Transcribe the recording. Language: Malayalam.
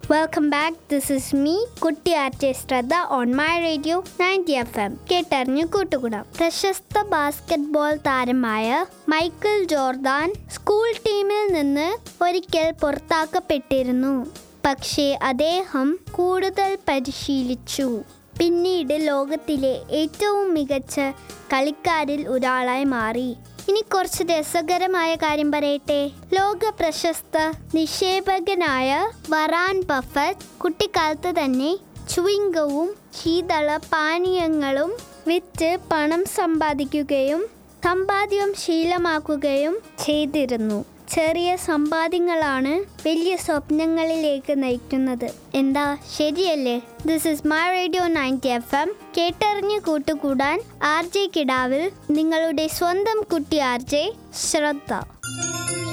welcome back this is me കുട്ടി ആർച്ചെ ശ്രദ്ധ on my radio ninety F M കേട്ടറിഞ്ഞു കൂട്ടുകൂടാം പ്രശസ്ത ബാസ്കറ്റ്ബോൾ താരമായ മൈക്കിൾ ജോർദാൻ സ്കൂൾ ടീമിൽ നിന്ന് ഒരിക്കൽ പുറത്താക്കപ്പെട്ടിരുന്നു പക്ഷേ അദ്ദേഹം കൂടുതൽ പരിശീലിച്ചു പിന്നീട് ലോകത്തിലെ ഏറ്റവും മികച്ച കളിക്കാരിൽ ഒരാളായി മാറി ഇനി കുറച്ച് രസകരമായ കാര്യം പറയട്ടെ ലോക പ്രശസ്ത നിക്ഷേപകനായ വറാൻ ബഫറ്റ് കുട്ടിക്കാലത്ത് തന്നെ ചുവിങ്കവും ശീതള പാനീയങ്ങളും വിറ്റ് പണം സമ്പാദിക്കുകയും സമ്പാദ്യം ശീലമാക്കുകയും ചെയ്തിരുന്നു ചെറിയ സമ്പാദ്യങ്ങളാണ് വലിയ സ്വപ്നങ്ങളിലേക്ക് നയിക്കുന്നത് എന്താ ശരിയല്ലേ this is my radio ninety F M കേട്ടറിഞ്ഞ് കൂട്ടുകൂടാൻ ആർ ജെ കിടാവിൽ നിങ്ങളുടെ സ്വന്തം കുട്ടി ആർ ജെ ശ്രദ്ധ